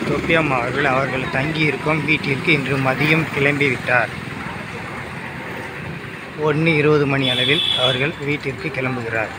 தொப்பியம்மா அவர்கள் அவர்கள் தங்கியிருக்கும் வீட்டிற்கு இன்று மதியம் கிளம்பிவிட்டார் ஒன்று இருபது மணி அளவில் அவர்கள் வீட்டிற்கு கிளம்புகிறார்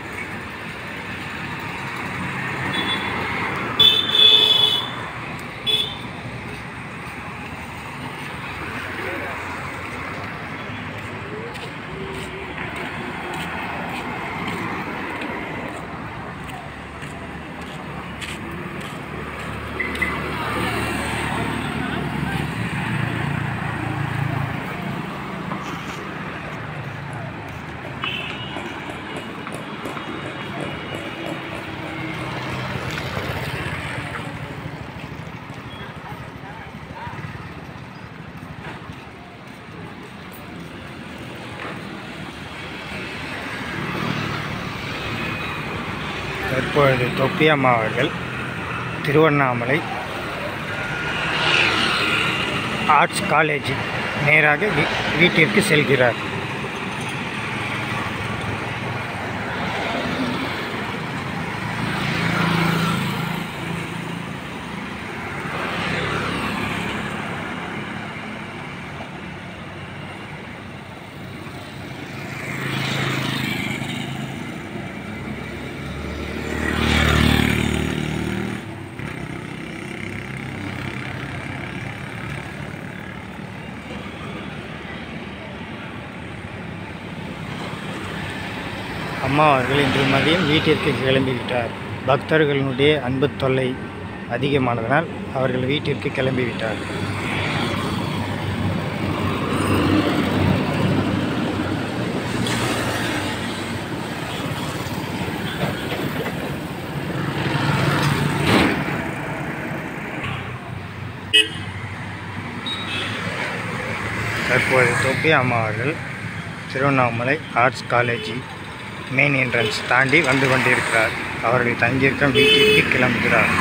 தற்பொழுது தொப்பியம்மா அவர்கள் திருவண்ணாமலை ஆர்ட்ஸ் காலேஜ் நேராக வீ- வீட்டிற்கு செல்கிறார் அம்மா அவர்கள் இன்று மதியம் வீட்டிற்கு கிளம்பிவிட்டார் பக்தர்களுடைய அன்பு தொல்லை அதிகமானதனால் அவர்கள் வீட்டிற்கு கிளம்பிவிட்டார் தற்போது தொப்பி அம்மா அவர்கள் Tiruvannamalai arts college main entrance தாண்டி வந்து கொண்டிருக்கிறார் அவர்கள் தங்கியிருக்கும் வீட்டிற்கு கிளம்புகிறார்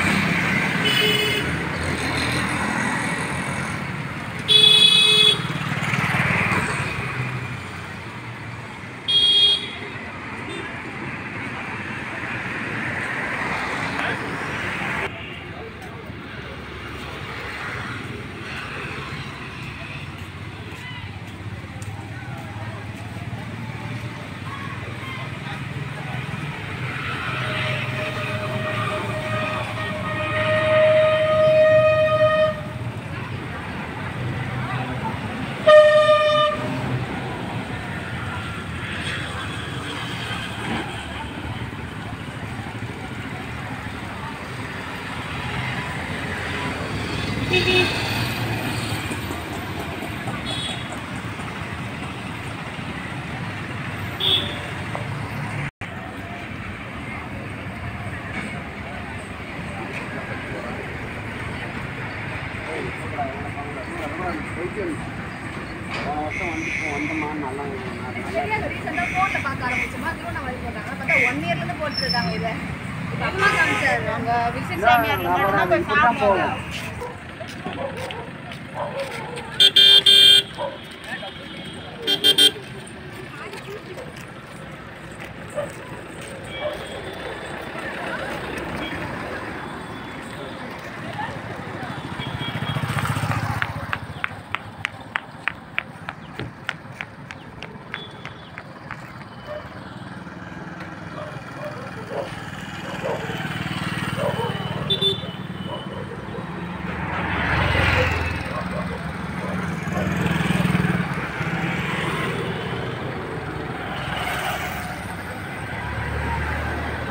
தெரியாது ரீசெண்டாக ஃபோனில் பார்க்க ஆரம்பிச்சோமா திருவண்ணாமலை போட்டாங்க பார்த்தா ஒன் இயர்லேருந்து போட்டுருக்காங்க இதை இப்போ அம்மா காமிச்சாரு அங்கே விசிட் சாமியார் மட்டும்தான் போய் பார்க்கணும்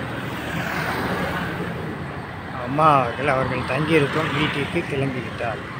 அம்மா அவர்கள் அவர்கள் தங்கியிருக்கும் வீட்டிற்கு கிளம்பிவிட்டார்